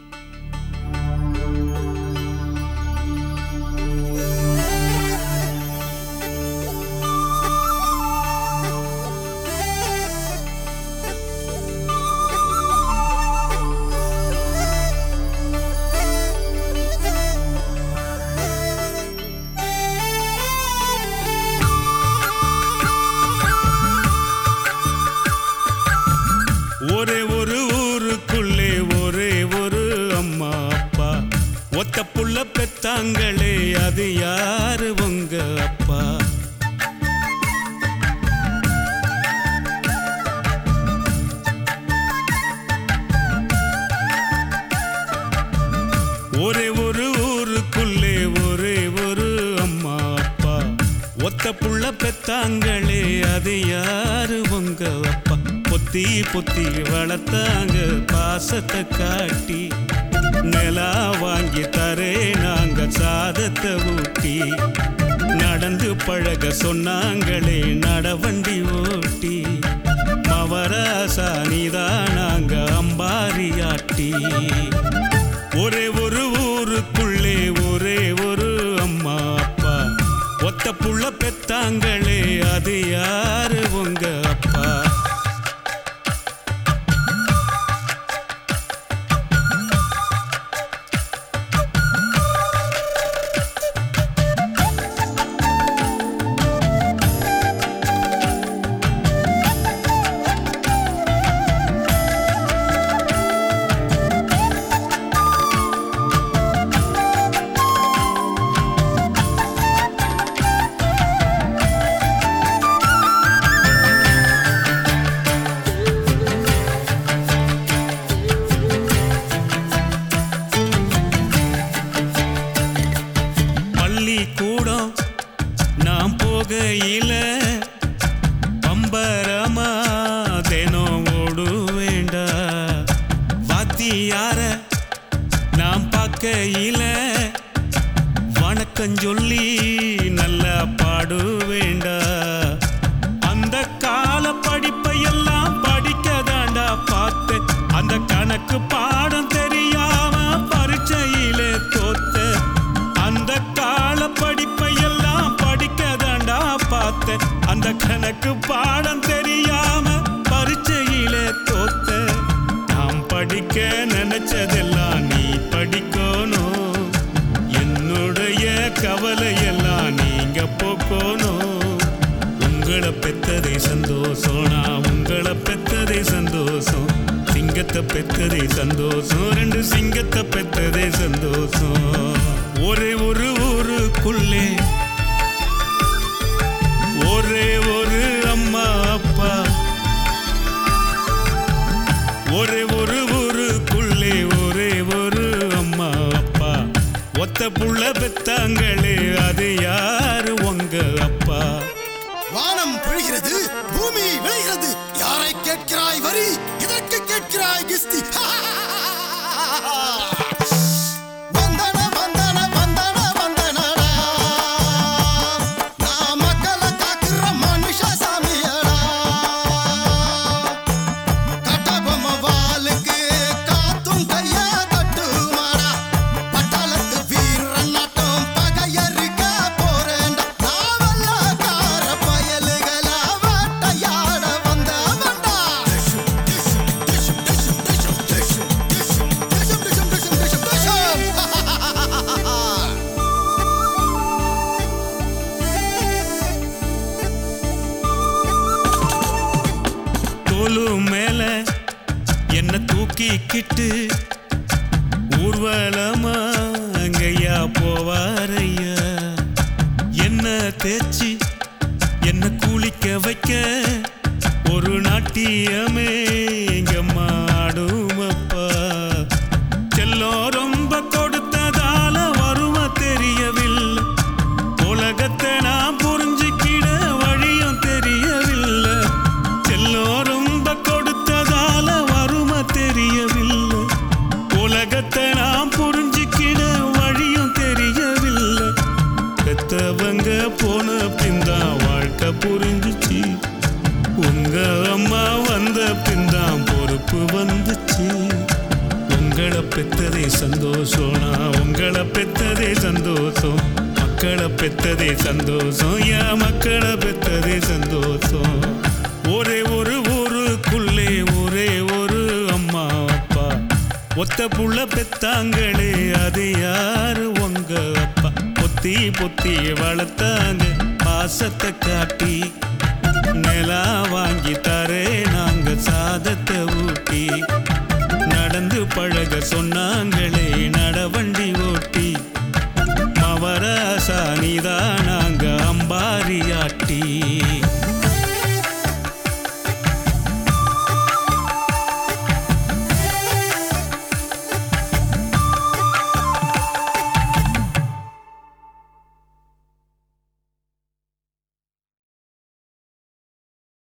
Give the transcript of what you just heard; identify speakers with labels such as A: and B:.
A: ஒரே ஒரு ஊருக்குள்ளே ஒரே ஒரு அம்மா அப்பா ஒத்த புள்ள பெத்தாங்களே அது யாரு உங்க அப்பா ஒரே ஒரு ஊருக்குள்ளே ஒரே ஒரு அம்மா அப்பா ஒத்த புள்ள பெத்தாங்களே அது யாரு உங்க அப்பா பொத்தி பொத்தி வளர்த்தாங்க பாசத்தை காட்டி நிலா வாங்கி தரே நாங்க சாதத்தை ஊட்டி நடந்து பழக சொன்னாங்களே நடவண்டி ஓட்டி மவராசா நீதான் நாங்க அம்பாரி ஆட்டி ஒரே ஒரு ஊருக்குள்ளே ஒரே ஒரு அம்மா அப்பா ஒத்த புள்ள பெத்தாங்களே அது யாரு உங்க அப்பா பள்ளிக்கூடம் நாம் போகையில பம்பரமா தினம் ஓடு வேண்டா வாத்தியார நாம் பார்க்கையில வணக்கம் சொல்லி நல்லா பாடு வேண்டா அந்த கால படிப்பை எல்லாம் படிக்க தாண்டா பார்த்தேன் அந்த கணக்கு பாடம் தெரியாம பரீட்சையில தோத்த அந்த கால படிப்பை எல்லாம் படிக்க தாண்டா பார்த்தேன் அந்த கணக்கு பாடம் தெரியாம பரீட்சையில தோத்த நாம் படிக்க நினைச்சதெல்லாம் நீ படிக்கணும் என்னுடைய கவலையெல்லாம் நீங்க போக்கணும் உங்களை பெத்ததே சந்தோஷம் நான் உங்களை பெத்ததே சந்தோஷம் சிங்கத்தை பெத்ததே சந்தோஷம் ரெண்டு சிங்கத்தை பெத்ததே சந்தோஷம் ஒரே ஒரு ஊருக்குள்ளே ஒரே ஒரு அம்மா அப்பா ஒரே ஒரு ஊருக்குள்ளே ஒரே ஒரு அம்மா அப்பா ஒத்த புள்ள பெத்தாங்களே அது யாரு உங்க அப்பா
B: வானம் பொழிகிறது பூமி விளைகிறது யாரை கேட்கிறாய் வரி இதற்கு கேட்கிறாய் கிஸ்தி வந்தன வந்தன வந்தன வந்தனடா நான் மக்களை காக்கிற மனுஷ சாமியடா கட்டபொம்ம வாளுக்கு காத்தும் கைய கட்டுமாடா பட்டாளத்து வீரன் நாட்டம் பகையறிக்க போறேன்டா நாவல்லக்கார பயலுகளா வேட்டையாட வந்தவன்டா டிஷும் டிஷும் டிஷும் டிஷும் டிஷும் டிஷும் டிஷும் டிஷும் டிஷும் டிஷும் டிஷும்
A: தோலு மேல என்ன தூக்கிக்கிட்டு ஊர்வலமா அங்கய்யா போவாரையா என்ன தேய்ச்சி என்ன குளிக்க வைக்க ஒரு நாட்டியமே எங்க மாடுமப்பா செல்லம் ரொம்ப கொடுத்ததால வருவ தெரியவில்லை உலகத்தை நான் புரிஞ்சுக்கிட வழியும் தெரியவில்லை செல்லம் ரொம்ப கொடுத்ததால வறுமை தெரியவில்லை உலகத்தை நான் புரிஞ்சுக்கிட வழியும் தெரியவில்லை பெத்தவங்க போன பின்தான் வாழ்க்கை புரிஞ்சுச்சு உங்க அம்மா வந்த பின்தான் பொறுப்பு மக்களை பெத்ததே சந்தோஷம் நான் உங்களை பெத்ததே சந்தோஷம் மக்களை பெத்ததே சந்தோஷம் என் மக்களை பெத்ததே சந்தோஷம் ஒரே ஒரு ஊருக்குள்ளே ஒரே ஒரு அம்மா அப்பா ஒத்த புள்ள பெத்தாங்களே அது யாரு உங்க அப்பா பொத்தி பொத்தி வளர்த்தாங்க பாசத்தை காட்டி நிலா வாங்கி தரே நாங்க சாதத்தை